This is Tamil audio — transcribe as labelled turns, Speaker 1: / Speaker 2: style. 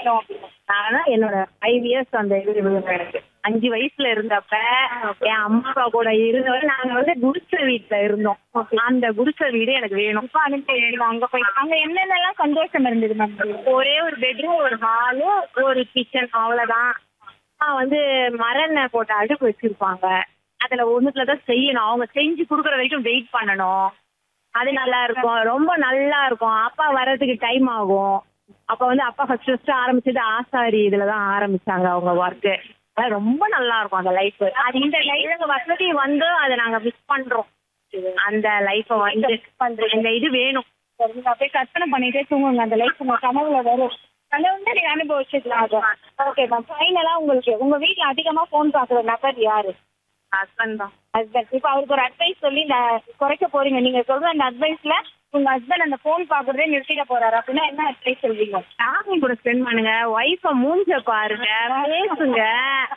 Speaker 1: வேணும் அப்படின்னு
Speaker 2: ஆனா என்னோட ஃபைவ் இயர்ஸ் அந்த இது இருந்தது எனக்கு அஞ்சு வயசுல இருந்தப்ப என் அம்மா அப்பா கூட இருந்தவரை நாங்க வந்து குடிசை வீட்டுல இருந்தோம் அந்த குடிசை வீடு எனக்கு வேணும்
Speaker 1: இப்ப அனுப்பி அங்க போய் அங்க என்னென்னலாம் சந்தோஷம் இருந்தது மேம்
Speaker 2: ஒரே ஒரு பெட்ரூம் ஒரு ஹாலு ஒரு கிச்சன் அவ்வளவுதான் ஆ, வந்து மரெண்ணெய் போட்ட அடுப்பு வச்சிருப்பாங்க அதுல ஒண்ணுத்துல தான் செய்யணும் அவங்க செஞ்சு குடுக்கற வரைக்கும் வெயிட் பண்ணணும் அது நல்லா இருக்கும் ரொம்ப நல்லா இருக்கும் அப்பா வர்றதுக்கு டைம் ஆகும் அப்ப வந்து அப்பா ஃபர்ஸ்ட் ஃபர்ஸ்ட் ஆரம்பிச்சது ஆசாரி இதுல தான் ஆரம்பிச்சாங்க அவங்க ஒர்க்கு ரொம்ப நல்லா இருக்கும் அந்த லைஃப் அது இந்த லைஃப் வசதி வந்து அதை நாங்க மிஸ் பண்றோம் அந்த லைஃப வந்து இந்த இது வேணும்
Speaker 1: சரி, நீங்க அப்படியே கற்பனை பண்ணிட்டே தூங்குங்க அந்த லைஃப் உங்க கனவுல வரும் கனவுல நீங்க அனுபவிச்சுக்கலாம் அதை ஓகே மேம் ஃபைனலா உங்களுக்கு உங்க வீட்ல அதிகமா போன் பாக்குற நபர் யாரு
Speaker 2: ஹஸ்பண்ட் தான்
Speaker 1: ஹஸ்பண்ட் இப்போ அவருக்கு ஒரு அட்வைஸ் சொல்லி இந்த குறைக்க போறீங்க நீங்க சொல்ற அந்த அட்வைஸ்ல உங்க ஹஸ்பண்ட் அந்த போன் பாக்குறதே நிறுத்திட போறாரு அப்படின்னா என்ன அட்வைஸ் சொல்வீங்க
Speaker 2: ஃபேமிலி கூட ஸ்பெண்ட் பண்ணுங்க ஒய்ஃப மூஞ்ச பாருங்க பேசுங்க